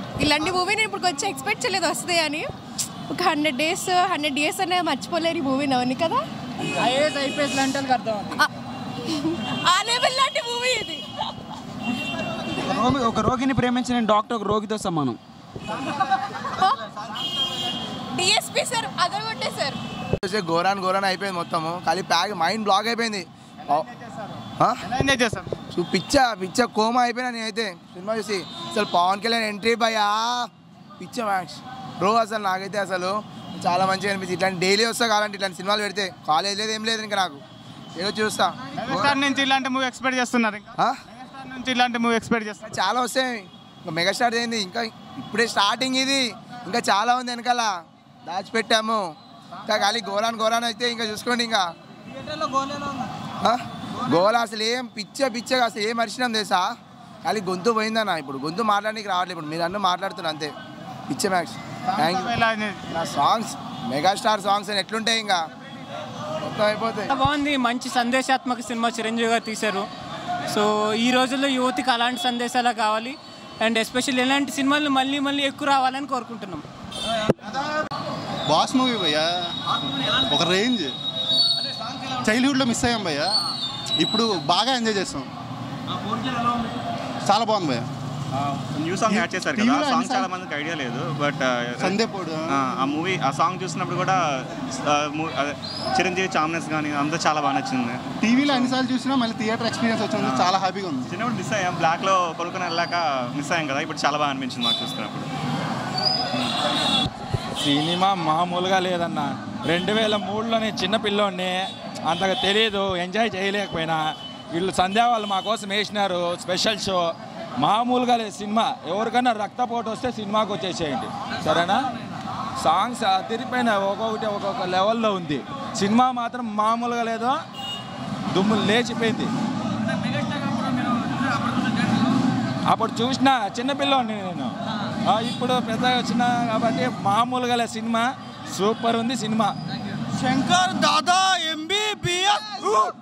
ఇలాంటి మూవీ నేను ఇప్పుడు వచ్చి ఎక్స్పెక్ట్ చేయలేదు వస్తుంది అని ఒక హండ్రెడ్ డేస్ హండ్రెడ్ డేస్ అనే మర్చిపోలేరు ఈ మూవీ నవని కదా ఐఏఎస్ ఐపీఎస్ లాంటి వాళ్ళకి అర్థం అవుతుంది ఆ- ఆ లెవెల్ లాంటి మూవీ ఇది ఒక రోగి ఒక రోగిని ప్రేమించిన డాక్టర్ ఒక రోగితో సమానం డిఎస్పీ సార్ అదొకటే సార్ చూస్తే గోరాన్ గోరాన్ అయిపోయింది మొత్తము ఖాళీ ప్యాక్ మైండ్ బ్లాక్ అయిపోయింది ఆ? ఎలా ఎంజాయ్ చేస్తారు చూ పిచ్చ పిచ్చ కోమా అయిపోయినా నేనైతే సినిమా చూసి అసలు పవన్ కళ్యాణ్ ఎంట్రీ భయా పిచ్చ మ్యాక్స్ బ్రో అసలు నాకైతే అసలు చాలా మంచిగా అనిపించింది ఇట్లాంటి డైలీ వస్తా కావాలంటే ఇట్లాంటి సినిమాలు పెడితే కాలేజ్ లేదు ఏం లేదు ఇంకా నాకు ఏదో చూస్తా మెగాస్టార్ నుంచి ఇలాంటి మూవీ ఎక్స్పెక్ట్ చేస్తున్నారు ఇంకా ఆ? మెగాస్టార్ నుంచి ఇలాంటి మూవీ ఎక్స్పెక్ట్ చేస్తారు చాలా వస్తాయి ఇంకా మెగాస్టార్ ఏంది ఇంకా ఇప్పుడే స్టార్టింగ్ ఇది ఇంకా చాలా ఉంది వెనకాల దాచిపెట్టాము ఇంకా ఖాళీ గోరాన్ గోరాన్ అయితే ఇంకా చూసుకోండి ఇంకా ఆ? గోల అసలు ఏం పిచ్చ పిచ్చగా అసలు ఏం మర్చినాం తెలుసా ఖాళీ గొంతు పోయిందన్న ఇప్పుడు గొంతు మాట్లాడడానికి రావట్లేదు ఇప్పుడు మీరు అన్నీ మాట్లాడుతున్నారు అంతే పిచ్చ మ్యాక్స్ థ్యాంక్ యూ ఎలా నా సాంగ్స్ మెగాస్టార్ సాంగ్స్ అని ఎట్లుంటాయి ఇంకా మొత్తం అయిపోతాయి బాగుంది మంచి సందేశాత్మక సినిమా చిరంజీవి గారు తీశారు సో ఈ రోజుల్లో యువతికి అలాంటి సందేశాలు కావాలి అండ్ ఎస్పెషల్లీ ఇలాంటి సినిమాలు మళ్ళీ మళ్ళీ ఎక్కువ రావాలని కోరుకుంటున్నాం బాస్ మూవీ భయ్యా ఒక రేంజ్ చైల్డ్హుడ్లో మిస్ అయ్యాం భయ్యా ఇప్పుడు బాగా ఎంజాయ్ చేస్తాం చాలా బాగుంది భయ్యా న్యూ సాంగ్ యాడ్ చేశారు కదా టీవీలో ఆ సాంగ్ అన్ని చాలా మందికి ఐడియా లేదు బట్ సందేపోడు ఆ మూవీ ఆ సాంగ్ చూసినప్పుడు కూడా ఆ, mu- అదే, చిరంజీవి చామ్నెస్ కానీ అంతా చాలా బాగా నచ్చింది టీవీలో ఎన్నిసార్లు చూసినా మళ్ళీ థియేటర్ ఎక్స్పీరియన్స్ వచ్చింది చాలా హ్యాపీగా ఉంది చిన్నప్పుడు మిస్ అయ్యాం బ్లాక్లో కొనుక్కొని వెళ్ళాక మిస్ అయ్యాం కదా ఇప్పుడు చాలా బాగా అనిపించింది మాకు చూస్తున్నప్పుడు సినిమా మామూలుగా లేదన్న రెండు వేల మూడులోనే చిన్న పిల్లోడిని అంతగా తెలియదు ఎంజాయ్ చేయలేకపోయినా వీళ్ళు సంధ్యా వాళ్ళు మా కోసం వేసినారు స్పెషల్ షో మామూలుగా లేదు సినిమా ఎవరికైనా రక్తపోటు వస్తే సినిమాకి వచ్చేసేయండి సరేనా సాంగ్స్ తిరిగిపోయిన ఒక్కొక్కటి ఒక్కొక్క లెవెల్లో ఉంది సినిమా మాత్రం మామూలుగా లేదు దుమ్ము లేచిపోయింది అప్పుడు చూసిన చిన్నపిల్లోని నేను ఆ, ఇప్పుడు పెద్దగా వచ్చిన కాబట్టి మామూలుగా లేదు సినిమా సూపర్ ఉంది సినిమా శంకర్ దాదా ఎంబీబీఎస్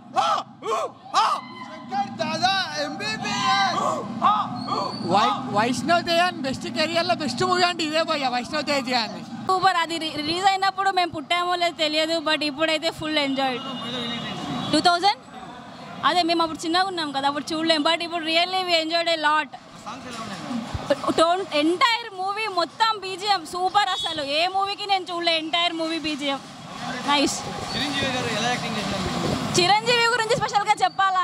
వై వైష్ణవ్ తేజాన్ బెస్ట్ కెరియర్లో బెస్ట్ మూవీ అంటే ఇదే పోయా వైష్ణవ్ తేజ అని సూపర్ అది రి- రిలీజ్ అయినప్పుడు మేము పుట్టామో లేదో తెలియదు బట్ ఇప్పుడైతే ఫుల్ ఎంజాయ్ టూ థౌజండ్ అదే మేము అప్పుడు చిన్నగా ఉన్నాం కదా అప్పుడు చూడలేం బట్ ఇప్పుడు really we enjoyed a lot entire movie మొత్తం బీజిఎం సూపర్ అసలు ఏ మూవీకి నేను చూడలే entire movie BGM nice Chiranjeevi గురించి స్పెషల్గా చెప్పాలా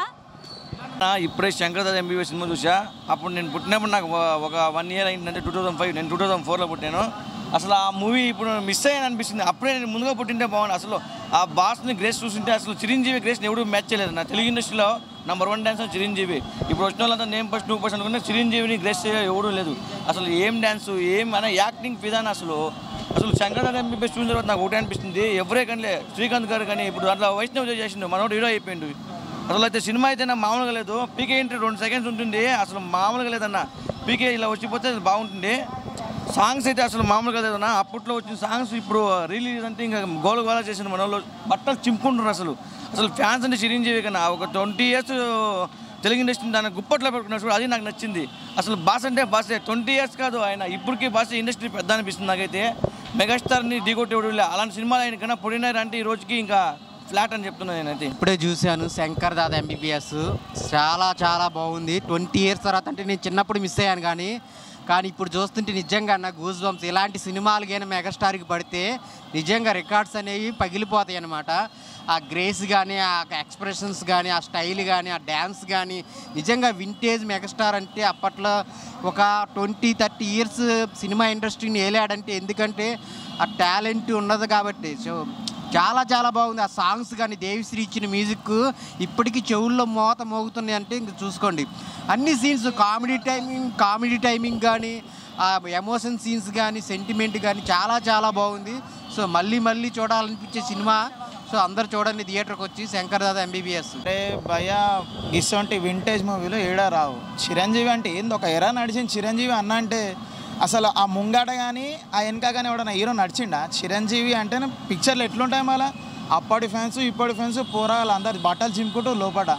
ఇప్పుడే శంకర్ దాదా ఎంబీబీ సినిమా చూసా అప్పుడు నేను పుట్టినప్పుడు నాకు ఒక- ఒక వన్ ఇయర్ అయిందంటే టూ థౌసండ్ ఫైవ్ నేను టూ థౌసండ్ ఫోర్లో పుట్టాను అసలు ఆ మూవీ ఇప్పుడు మిస్ అయ్యాను అనిపిస్తుంది అప్పుడే నేను ముందుగా పుట్టింటే బాగుంది అసలు ఆ బాస్ని గ్రేస్ చూస్తుంటే అసలు చిరంజీవి గ్రేస్ని ఎవడు మ్యాచ్ చేయలేదు నా తెలుగు ఇండస్ట్రీలో నెంబర్ వన్ డాన్సర్ చిరంజీవి ఇప్పుడు వచ్చిన వాళ్ళంతా నేమ్ ఫస్ట్ టూ పర్సెంట్ అనుకుంటే చిరంజీవిని గ్రేస్ చేయ ఎవడూ లేదు అసలు ఏం డ్యాన్స్ ఏం అనే యాక్టింగ్ విధానం అసలు అసలు శంకర్ దాదా ఎంబీబీ చూసిన తర్వాత నాకు ఒకటే అనిపిస్తుంది ఎవరే కానీ శ్రీకాంత్ గారు కానీ ఇప్పుడు దాంట్లో వైష్ణవ్ చేసిండు మనోడు హీరో అయిపోయిండు అసలు అయితే సినిమా అయితే నా మామూలుగా లేదు పీకే ఏంటి రెండు సెకండ్స్ ఉంటుంది అసలు మామూలుగా లేదన్న పీకే ఇలా వచ్చిపోతే అది బాగుంటుంది సాంగ్స్ అయితే అసలు మామూలుగా లేదన్న అప్పట్లో వచ్చిన సాంగ్స్ ఇప్పుడు రిలీజ్ అంటే ఇంకా గోల గోల చేసిన మన వాళ్ళు బట్టలు చింపుకుంటారు అసలు అసలు ఫ్యాన్స్ అంటే చిరంజీవి కన్నా ఒక ట్వంటీ ఇయర్స్ తెలుగు ఇండస్ట్రీ దాన్ని గుప్పట్లో పెట్టుకున్నారు చూడు అది నాకు నచ్చింది అసలు బాస్ అంటే బాసే ట్వంటీ ఇయర్స్ కాదు ఆయన ఇప్పటికీ బాస్ ఇండస్ట్రీ పెద్ద అనిపిస్తుంది నాకైతే మెగాస్టార్ని ఢీకొట్టేవాడు లే. అలాంటి సినిమాలు ఆయన కన్నా పొడినారు అంటే ఈ రోజుకి ఇంకా ఫ్లాట్ అని చెప్తున్నాను నేనైతే ఇప్పుడే చూశాను శంకర్ దాదా ఎంబీబీఎస్ చాలా చాలా బాగుంది ట్వంటీ ఇయర్స్ తర్వాత అంటే నేను చిన్నప్పుడు మిస్ అయ్యాను కానీ కానీ ఇప్పుడు చూస్తుంటే నిజంగా నా గూస్ బంప్స్ ఇలాంటి సినిమాలు కానీ మెగాస్టార్కి పడితే నిజంగా రికార్డ్స్ అనేవి పగిలిపోతాయి అన్నమాట ఆ గ్రేస్ కానీ ఆ ఎక్స్ప్రెషన్స్ కానీ ఆ స్టైల్ కానీ ఆ డ్యాన్స్ కానీ నిజంగా వింటేజ్ మెగాస్టార్ అంటే అప్పట్లో ఒక ట్వంటీ థర్టీ ఇయర్స్ సినిమా ఇండస్ట్రీని ఏలాడంటే ఎందుకంటే ఆ టాలెంట్ ఉన్నది కాబట్టి సో చాలా చాలా బాగుంది ఆ సాంగ్స్ కానీ దేవిశ్రీ ఇచ్చిన మ్యూజిక్ ఇప్పటికీ చెవుల్లో మోత మోగుతున్నాయి అంటే ఇంక చూసుకోండి అన్ని scenes comedy timing comedy timing కానీ ఆ ఎమోషన్ సీన్స్ కానీ సెంటిమెంట్ కానీ చాలా చాలా బాగుంది సో మళ్ళీ మళ్ళీ చూడాలనిపించే సినిమా సో అందరు చూడండి థియేటర్కి వచ్చి శంకర్ దాదా ఎంబీబీఎస్ అంటే భయ ఇటువంటి వింటేజ్ మూవీలో ఏడా రావు చిరంజీవి అంటే ఏంది ఒక ఎరా నడిచిన చిరంజీవి అన్న అంటే అసలు ఆ ముంగాట కానీ ఆ వెనక కానీ ఎవడన్నా హీరో నడిచిండా చిరంజీవి అంటేనే పిక్చర్లు ఎట్లుంటాయి మళ్ళీ అప్పటి ఫ్యాన్స్ ఇప్పటి ఫ్యాన్స్ పోరాగాలు అందరు బట్టలు చింపుకుంటూ లోపట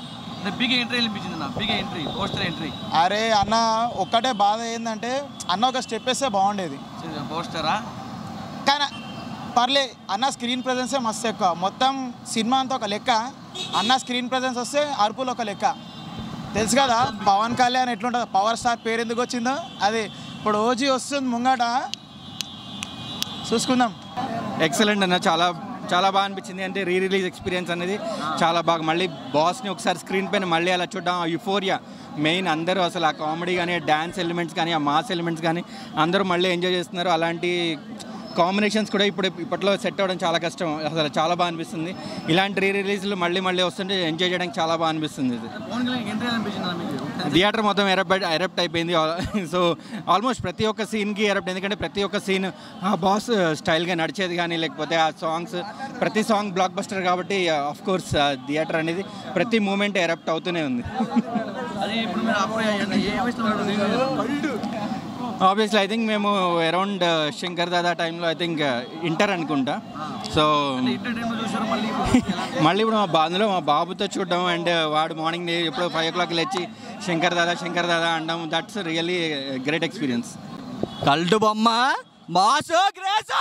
బిగ్ ఎంట్రీ అనిపించింది నా బిగ్ ఎంట్రీ పోస్టర్ ఎంట్రీ అరే అన్న ఒక్కటే బాధ ఏంటంటే అన్న ఒక స్టెప్ వేస్తే బాగుండేది పోస్టరా కానీ పర్లే అన్న స్క్రీన్ ప్రజెన్సే మస్తు ఎక్కువ మొత్తం సినిమా అంతా ఒక లెక్క అన్న స్క్రీన్ ప్రజెన్స్ వస్తే అరుపులు ఒక లెక్క తెలుసు కదా పవన్ కళ్యాణ్ ఎట్లుంటుంది పవర్ స్టార్ పేరు ఎందుకు వచ్చిందో అది ఇప్పుడు ఓజీ వస్తుంది ముంగట చూసుకుందాం ఎక్సలెంట్ అన్న చాలా చాలా బాగా అనిపించింది అంటే రీ రిలీజ్ ఎక్స్పీరియన్స్ అనేది చాలా బాగా మళ్ళీ బాస్ని ఒకసారి స్క్రీన్ పైన మళ్ళీ అలా చూడడం ఆ యుఫోరియా మెయిన్ అందరూ అసలు ఆ కామెడీ కానీ డ్యాన్స్ ఎలిమెంట్స్ కానీ ఆ మాస్ ఎలిమెంట్స్ కానీ అందరూ మళ్ళీ ఎంజాయ్ చేస్తున్నారు అలాంటి కాంబినేషన్స్ కూడా ఇప్పుడు ఇప్పట్లో సెట్ అవ్వడం చాలా కష్టం అసలు చాలా బాగా అనిపిస్తుంది ఇలాంటి రీ రిలీజ్లు మళ్ళీ మళ్ళీ వస్తుంటే ఎంజాయ్ చేయడానికి చాలా బాగా అనిపిస్తుంది ఇది పవన్ కళ్యాణ్ ఎంట్రీ అనిపించింది మీకు థియేటర్ మొత్తం ఎరప్ట్ ఎరప్ట్ అయిపోయింది సో ఆల్మోస్ట్ ప్రతి ఒక్క సీన్కి ఎరప్ట్ ఎందుకంటే ప్రతి ఒక్క సీన్ ఆ బాస్ స్టైల్గా నడిచేది కానీ లేకపోతే ఆ సాంగ్స్ ప్రతి సాంగ్ బ్లాక్ బస్టర్ కాబట్టి ఆఫ్ కోర్స్ థియేటర్ అనేది ప్రతి మూమెంట్ ఎరప్ట్ అవుతూనే ఉంది అది ఇప్పుడు మీరు అప్పుడు ఏ వయసులో ఉన్నారు? ఆబ్వియస్లీ ఐ థింక్ మేము అరౌండ్ శంకర్ దాదా టైంలో ఐ థింక్ ఇంటర్ అనుకుంటా సో ఇంటర్ టైంలో చూసారు మళ్ళీ ఇప్పుడు మళ్ళీ ఇప్పుడు మా బాధలో మా బాబుతో చూడడం అండ్ వాడు మార్నింగ్ ఎప్పుడు ఫైవ్ ఓ క్లాక్ లేచి శంకర్ దాదా శంకర్ దాదా అనడం that's really great experience cult బొమ్మ మాసు గ్రేసు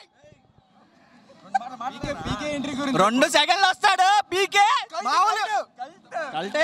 రెండు సెకండ్లు వస్తాడు పీకే కల్టే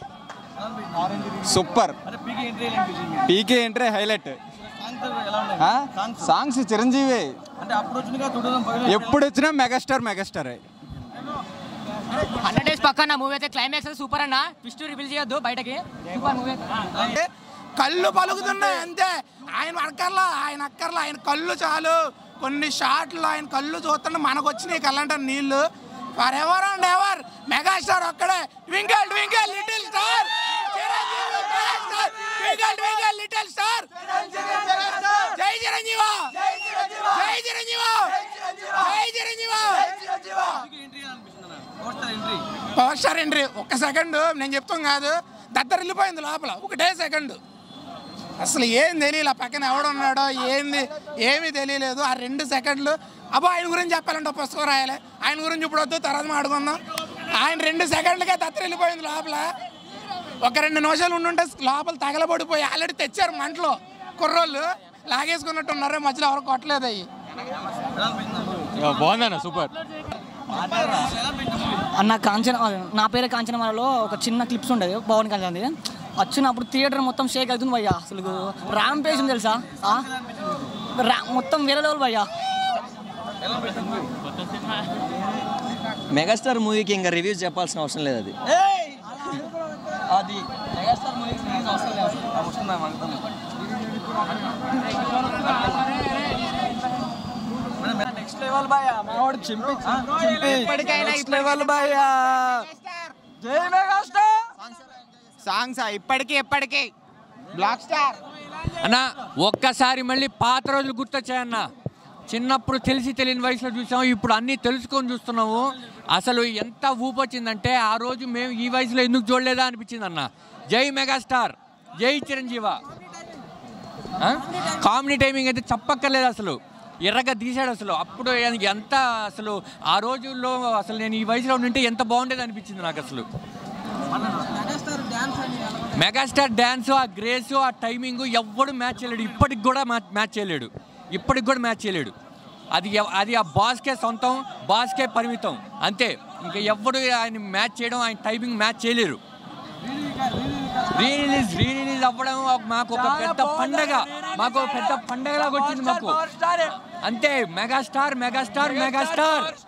సూపర్ బిగ్ ఎంట్రీ అనిపించింది పీకే ఎంట్రీ హైలైట్ సాంగ్స్ ఎలా ఉన్నాయి సాంగ్స్ చిరంజీవి అంటే అప్పుడు వచ్చిందిగా టూ థౌసండ్ ఫైవ్ ఎప్పుడు వచ్చినా మెగాస్టార్ మెగాస్టార్ హండ్రెడ్ డేస్ పక్కన మూవీ అయితే క్లైమాక్స్ సూపర్ అన్న ట్విస్ట్ రివీల్ చేయొద్దు బయటకి సూపర్ మూవీ కళ్ళు పలుకుతున్నాయి అంతే ఆయన అక్కర్లా ఆయన అక్కర్లా ఆయన కళ్ళు చాలు కొన్ని షాట్లు ఆయన కళ్ళు చూస్తుంటే మనకు వచ్చినాయి కళ్ళంట నీళ్లు for ever and ever megastar ఒక్కడే twinkle twinkle little star twinkle twinkle little star Jai Chiranjeeva Jai Chiranjeeva Jai Chiranjeeva poster entry power star entry ఒక్క సెకండ్ నేను చెప్తాం కాదు దద్దరిల్లిపోయింది లోపల ఒకటే సెకండ్ అసలు ఏం తెలియలే పక్కన ఎవడున్నాడో ఏంది ఏమీ తెలియలేదు ఆ రెండు సెకండ్లు అబ్బా ఆయన గురించి చెప్పాలంటే ఒక పుస్తకం రాయాలి ఆయన గురించి ఇప్పుడు వద్దు తర్వాత మాట్లాడుకుందాం ఆయన రెండు సెకండ్లకే దత్తరిల్లిపోయింది లోపల ఒక రెండు నిమిషాలు ఉండుంటే లోపల తగలబడిపోయి ఆల్రెడీ తెచ్చారు మంటలో కుర్రోళ్ళు లాగేసుకున్నట్టు ఉన్నారు మధ్యలో ఎవరు కొట్టలేదు అయ్యి బాగుందన్న సూపర్ అన్న కాంచన నా పేరు కాంచనమాలలో ఒక చిన్న క్లిప్స్ ఉండేది పవన్ కళ్యాణ్ది వచ్చినప్పుడు థియేటర్ మొత్తం షేక్ అవుతుంది భయ్యా అసలు ర్యామ్ పేజ్ ఉంది తెలుసా ఆ? రా మొత్తం వేరే లెవెల్ భయ్యా మెగాస్టార్ మూవీకి ఇంకా రివ్యూస్ చెప్పాల్సిన అవసరం లేదు అది అది మెగాస్టార్ మూవీస్ రిలీజ్ అవసరం లేదు వస్తుందా మనకు నెక్స్ట్ లెవెల్ బాయ్ మావాడు చింపి ఇప్పటికైనా నెక్స్ట్ లెవెల్ భయ్యా జై మెగాస్టార్ సాంగ్స్ ఇప్పటికీ ఎప్పటికీ బ్లాక్ స్టార్ అన్న ఒక్కసారి మళ్ళీ పాత రోజులు గుర్తొచ్చాయన్న చిన్నప్పుడు తెలిసి తెలియని వయసులో చూసాము ఇప్పుడు అన్నీ తెలుసుకొని చూస్తున్నాము అసలు ఎంత ఊపు వచ్చిందంటే ఆ రోజు మేము ఈ వయసులో ఎందుకు చూడలేదా అనిపించింది అన్న జై మెగాస్టార్ జై చిరంజీవ ఆ? కామెడీ టైమింగ్ అయితే చెప్పక్కర్లేదు అసలు ఎర్రగా తీసాడు అసలు అప్పుడు ఆయనకి ఎంత అసలు ఆ రోజుల్లో అసలు నేను ఈ వయసులో ఉంటే ఎంత బాగుండేది అనిపించింది నాకు అసలు మెగాస్టార్ డ్యాన్స్ ఆ గ్రేస్ ఆ టైమింగ్ ఎవ్వడు మ్యాచ్ చేయలేడు ఇప్పటికి కూడా మ్యా- మ్యాచ్ చేయలేడు ఇప్పటికి కూడా మ్యాచ్ చేయలేడు అది ఎవ- అది ఆ బాస్కే సొంతం బాస్కే పరిమితం అంతే ఇంకా ఎవ్వడు ఆయన మ్యాచ్ చేయడం ఆయన టైమింగ్ మ్యాచ్ చేయలేరు రీ రిలీజ్ రీ రిలీజ్ అవ్వడం ఒక- మాకు ఒక పెద్ద పండగ మాకు ఒక పెద్ద పండగలాగా వచ్చింది మాకు అంతే మెగాస్టార్ మెగాస్టార్ మెగాస్టార్